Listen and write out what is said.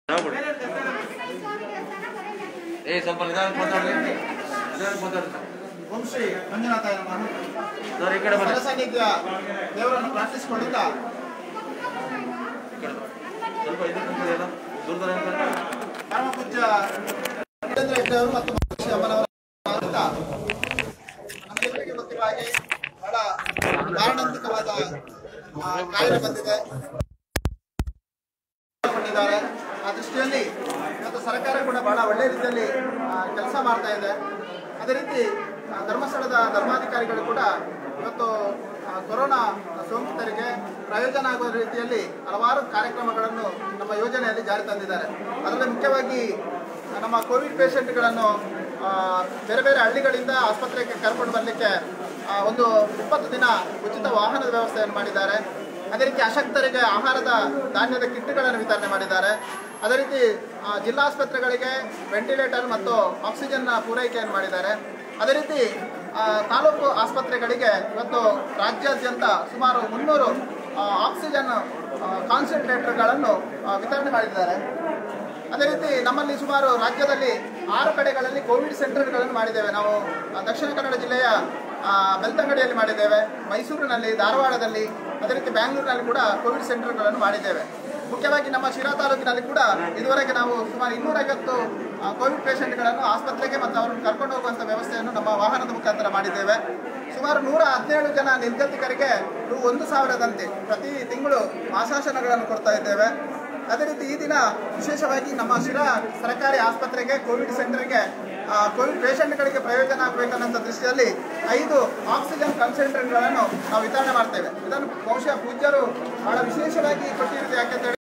ಹೋಗ್ಬಿಡಿ ಏ ಸ್ವಲ್ಪ ನಿಧಾನಕ್ಕೆ ಮಾತಾಡ್ರಿ ನಿಧಾನಕ್ಕೆ ಮಾತಾಡ್ರಿ ಓಂ ಶ್ರೀ ಮಂಜುನಾಥಾಯ ನಮಃ ಸರ್ ಈ ಕಡೆ ಬನ್ನಿ ಸಾನ್ನಿಧ್ಯ ದೇವರನ್ನು ಪ್ರಾರ್ಥಿಸಿಕೊಳ್ಳುತ್ತಾ ಈ ಕಡೆ ಬನ್ನಿ. ಸ್ವಲ್ಪ ಇದಕ್ಕೆ ನಿಂತ್ಕೊಳ್ಳಿ ಎಲ್ಲ ದೂರದಲ್ಲಿ ನಿಂತ್ಕೊಳ್ಳಿ. ಪರಮ ಪೂಜ್ಯ ವೀರೇಂದ್ರ ಹೆಗ್ಡೆ ಅವರು ಮತ್ತು ಮಹರ್ಷಿ ಅಮ್ಮನವರ ಆಡಳಿತ ನಮಗೆಲ್ಲರಿಗೂ ಗೊತ್ತಿರುವ ಹಾಗೆ ಬಹಳ ಮಾರಣಾಂತಿಕವಾದ ಆ, ಕಾಯಿಲೆ ಬಂದಿದೆ ಕೊಂಡಿದ್ದಾರೆ ಆ ದೃಷ್ಟಿಯಲ್ಲಿ ಇವತ್ತು ಸರ್ಕಾರ ಕೂಡ ಬಹಳ ಒಳ್ಳೆಯ ರೀತಿಯಲ್ಲಿ ಕೆಲಸ ಮಾಡ್ತಾ ಇದೆ ಅದೇ ರೀತಿ ಆ, ಧರ್ಮಸ್ಥಳದ ಧರ್ಮಾಧಿಕಾರಿಗಳು ಕೂಡ ಇವತ್ತು ಆ, ಕೊರೋನಾ ಸೋಂಕಿತರಿಗೆ ಪ್ರಯೋಜನ ಆಗುವ ರೀತಿಯಲ್ಲಿ ಹಲವಾರು ಕಾರ್ಯಕ್ರಮಗಳನ್ನು ನಮ್ಮ ಯೋಜನೆಯಲ್ಲಿ ಜಾರಿ ತಂದಿದ್ದಾರೆ ಅದರಲ್ಲಿ ಮುಖ್ಯವಾಗಿ ನಮ್ಮ ಕೋವಿಡ್ ಪೇಷಂಟ್ಗಳನ್ನು ಆ, ಬೇರೆ ಬೇರೆ ಹಳ್ಳಿಗಳಿಂದ ಆಸ್ಪತ್ರೆಗೆ ಕರ್ಕೊಂಡು ಬರಲಿಕ್ಕೆ ಆ, ಒಂದು ಇಪ್ಪತ್ತು ದಿನ ಉಚಿತ ವಾಹನದ ವ್ಯವಸ್ಥೆಯನ್ನು ಮಾಡಿದ್ದಾರೆ ಅದೇ ರೀತಿ ಅಶಕ್ತರಿಗೆ ಆಹಾರದ ಧಾನ್ಯದ ಕಿಟ್ಗಳನ್ನು ವಿತರಣೆ ಮಾಡಿದ್ದಾರೆ ಅದೇ ರೀತಿ ಆ, ಜಿಲ್ಲಾಸ್ಪತ್ರೆಗಳಿಗೆ ವೆಂಟಿಲೇಟರ್ ಮತ್ತು ಆಕ್ಸಿಜನ್ ಪೂರೈಕೆಯನ್ನು ಮಾಡಿದ್ದಾರೆ ಅದೇ ರೀತಿ ಆ, ತಾಲೂಕು ಆಸ್ಪತ್ರೆಗಳಿಗೆ ಇವತ್ತು ರಾಜ್ಯಾದ್ಯಂತ ಸುಮಾರು ಮುನ್ನೂರು ಆ, ಆಕ್ಸಿಜನ್ ಆ, ಕಾನ್ಸಂಟ್ರೇಟರ್ಗಳನ್ನು ಆ, ವಿತರಣೆ ಮಾಡಿದ್ದಾರೆ ಅದೇ ರೀತಿ ನಮ್ಮಲ್ಲಿ ಸುಮಾರು ರಾಜ್ಯದಲ್ಲಿ ಆರು ಕಡೆಗಳಲ್ಲಿ ಕೋವಿಡ್ ಸೆಂಟರ್ಗಳನ್ನು ಮಾಡಿದ್ದೇವೆ ನಾವು ಆ, ದಕ್ಷಿಣ ಕನ್ನಡ ಜಿಲ್ಲೆಯ ಆ, ಬೆಳ್ತಂಗಡಿಯಲ್ಲಿ ಮಾಡಿದ್ದೇವೆ ಮೈಸೂರಿನಲ್ಲಿ ಧಾರವಾಡದಲ್ಲಿ ಅದೇ ರೀತಿ ಬ್ಯಾಂಗ್ಳೂರಿನಲ್ಲಿ ಕೂಡ ಕೋವಿಡ್ ಸೆಂಟರ್ಗಳನ್ನು ಮಾಡಿದ್ದೇವೆ ಮುಖ್ಯವಾಗಿ ನಮ್ಮ ಶಿರಾ ತಾಲೂಕಿನಲ್ಲಿ ಕೂಡ ಇದುವರೆಗೆ ನಾವು ಸುಮಾರು ಇನ್ನೂರೈವತ್ತು ಆ, ಕೋವಿಡ್ ಪೇಷಂಟ್ಗಳನ್ನು ಆಸ್ಪತ್ರೆಗೆ ಮತ್ತು ಅವರನ್ನು ಕರ್ಕೊಂಡು ಹೋಗುವಂಥ ವ್ಯವಸ್ಥೆಯನ್ನು ನಮ್ಮ ವಾಹನದ ಮುಖಾಂತರ ಮಾಡಿದ್ದೇವೆ ಸುಮಾರು ನೂರ ಹದಿನೇಳು ಜನ ನಿರ್ಗತಿಕರಿಗೆ ರು ಒಂದು ಸಾವಿರದಂತೆ ಪ್ರತಿ ತಿಂಗಳು ಮಾಸಾಶನಗಳನ್ನು ಕೊಡ್ತಾ ಇದ್ದೇವೆ ಅದೇ ರೀತಿ ಈ ದಿನ ವಿಶೇಷವಾಗಿ ನಮ್ಮ ಶಿರಾ ಸರ್ಕಾರಿ ಆಸ್ಪತ್ರೆಗೆ ಕೋವಿಡ್ ಸೆಂಟರ್ಗೆ ಆ, ಕೋವಿಡ್ ಪೇಷಂಟ್ಗಳಿಗೆ ಪ್ರಯೋಜನ ಆಗಬೇಕನ್ನೋ ದೃಷ್ಟಿಯಲ್ಲಿ ಐದು ಆಕ್ಸಿಜನ್ ಕನ್ಸಂಟ್ರೇಟ್ಗಳನ್ನು ನಾವು ವಿತರಣೆ ಮಾಡ್ತೇವೆ ಇದನ್ನು ಬಹುಶಃ ಪೂಜ್ಯರು ಬಹಳ ವಿಶೇಷವಾಗಿ ಕೊಟ್ಟಿರೋದು ಯಾಕೆಂತ ಹೇಳಿ